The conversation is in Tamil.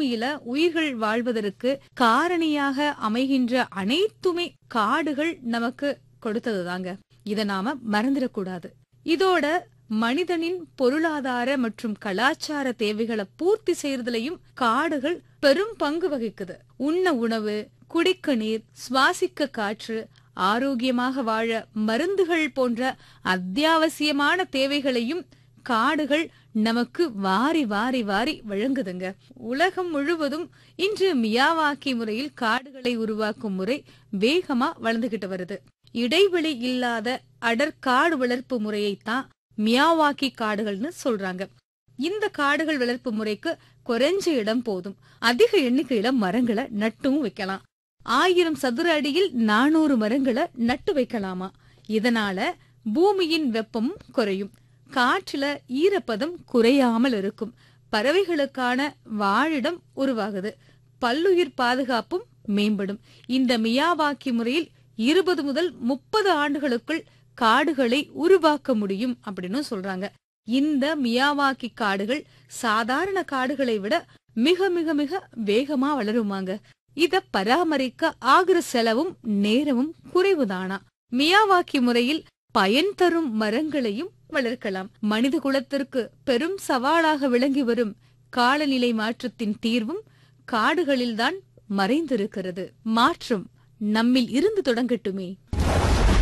பூமியில உயிர்கள் வாழ்வதற்கு காரணியாக அமைகின்ற அனைத்துமே காடுகள் நமக்கு கொடுத்ததுதாங்க இத நாம மறந்துடக்கூடாது இதோட மனிதனின் பொருளாதார மற்றும் கலாச்சார தேவைகளை பூர்த்தி செய்யறதுலயும் காடுகள் பெரும் பங்கு வகிக்குது உண்ண உணவு குடிக்க நீர் சுவாசிக்க காற்று ஆரோக்கியமாக வாழ மருந்துகள் போன்ற அத்தியாவசியமான தேவைகளையும் காடுகள் நமக்கு வாரி வாரி வாரி வழங்குதுங்க உலகம் முழுவதும் இன்று மியாவாக்கி முறையில் காடுகளை உருவாக்கும் முறை வேகமா வளர்ந்துகிட்டு வருது இடைவெளி இல்லாத அடற்காடு வளர்ப்பு முறையைத்தான் மியாவாக்கி காடுகள்னு சொல்றாங்க இந்த காடுகள் வளர்ப்பு முறைக்கு குறைஞ்ச இடம் போதும் அதிக எண்ணிக்கையில மரங்களை நட்டும் வைக்கலாம் ஆயிரம் சதுர அடியில் நானூறு மரங்களை நட்டு வைக்கலாமா இதனால பூமியின் வெப்பமும் குறையும் காற்றுல ஈரப்பதம் குறையாமல் இருக்கும் பறவைகளுக்கான வாழிடம் உருவாகுது பல்லுயிர் பாதுகாப்பும் மேம்படும் இந்த மியாவாக்கி முறையில் இருபது முதல் முப்பது ஆண்டுகளுக்குள் காடுகளை உருவாக்க முடியும் அப்படின்னு சொல்றாங்க இந்த மியாவாக்கி காடுகள் சாதாரண காடுகளை விட மிக மிக மிக வேகமா வளருமாங்க இத பராமரிக்க ஆகிற செலவும் நேரமும் குறைவுதானா மியாவாக்கி முறையில் பயன் தரும் மரங்களையும் வளர்க்கலாம் மனித குலத்திற்கு பெரும் சவாலாக விளங்கி வரும் காலநிலை மாற்றத்தின் தீர்வும் காடுகளில்தான் மறைந்திருக்கிறது மாற்றம் நம்மில் இருந்து தொடங்கட்டுமே